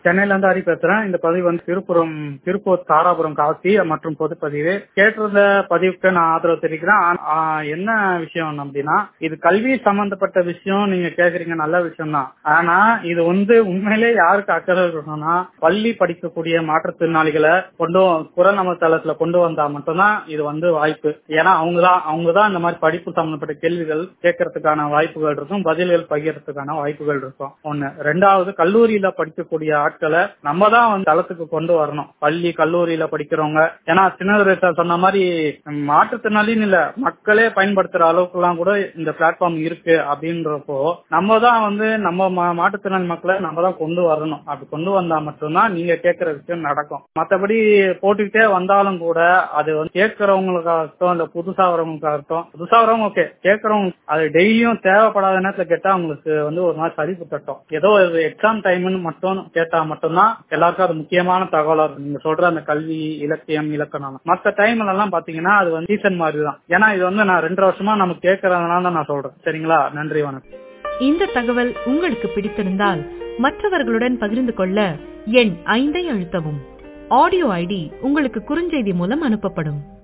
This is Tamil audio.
சென்னையில இருந்து ஹரி பேசுறேன் இந்த பதிவு வந்து திருப்புரம் திருப்பூர் தாராபுரம் காசி மற்றும் பொதுப்பதிவு கேட்டிருந்த பதிவுக்கு நான் ஆதரவு தெரிவிக்கிறேன் ஆனா, ஆ, என்ன விஷயம் அப்படின்னா இது கல்வி சம்பந்தப்பட்ட விஷயம் நீங்க கேக்குறீங்க நல்ல விஷயம் தான் ஆனா இது வந்து உண்மையிலே யாருக்கு அக்கறை இருக்கணும்னா பள்ளி படிக்கக்கூடிய மாற்றுத்திறனாளிகளை கொண்டு வ- குரல் நம்ம தளத்துல கொண்டு வந்தா மட்டும்தான் இது வந்து வாய்ப்பு ஏன்னா அவங்கதான் அவங்கதான் இந்த மாதிரி படிப்பு சம்பந்தப்பட்ட கேள்விகள் கேட்கறதுக்கான வாய்ப்புகள் இருக்கும் பதில்கள் பகிர்றதுக்கான வாய்ப்புகள் இருக்கும் ஒண்ணு ரெண்டாவது கல்லூரியில படிக்கக்கூடிய ஆட்களை நம்ம தான் வந்து தளத்துக்கு கொண்டு வரணும் பள்ளி கல்லூரியில படிக்கிறவங்க ஏன்னா சின்ன சார் சொன்ன மாதிரி மாற்றுத்திறனாளின்னு இல்ல மக்களே பயன்படுத்துற அளவுக்கு எல்லாம் கூட இந்த பிளாட்ஃபார்ம் இருக்கு அப்படின்றப்போ நம்ம தான் வந்து நம்ம மா- மாற்றுத்திறனாளி மக்களை நம்ம தான் கொண்டு வரணும் அப்படி கொண்டு வந்தா மட்டும்தான் நீங்க கேட்கிற விஷயம் நடக்கும் மத்தபடி போட்டுக்கிட்டே வந்தாலும் கூட அது வந்து கேட்கறவங்களுக்காகட்டும் இல்ல புதுசா வரவங்களுக்காகட்டும் புதுசா வரவங்க ஓகே கேட்கறவங்க அது டெய்லியும் தேவைப்படாத நேரத்துல கேட்டா அவங்களுக்கு வந்து ஒரு நாள் சரிப்பு தட்டும் ஏதோ ஒரு எக்ஸாம் டைம்னு மட்டும் கேட்டா மட்டும்தான் எல்லாருக்கும் அது முக்கியமான தகவலா இருக்கும் நீங்க சொல்ற அந்த கல்வி இலக்கியம் இலக்கணம் மத்த டைம்ல எல்லாம் பாத்தீங்கன்னா அது வந்து சீசன் மாதிரி தான் ஏன்னா இது வந்து நான் ரெண்டு வருஷமா நம்ம கேட்கறதுனால தான் நான் சொல்றேன் சரிங்களா நன்றி வணக்கம் இந்த தகவல் உங்களுக்கு பிடித்திருந்தால் மற்றவர்களுடன் பகிர்ந்து கொள்ள எண் ஐந்தை அழுத்தவும் ஆடியோ ஐடி உங்களுக்கு குறுஞ்செய்தி மூலம் அனுப்பப்படும்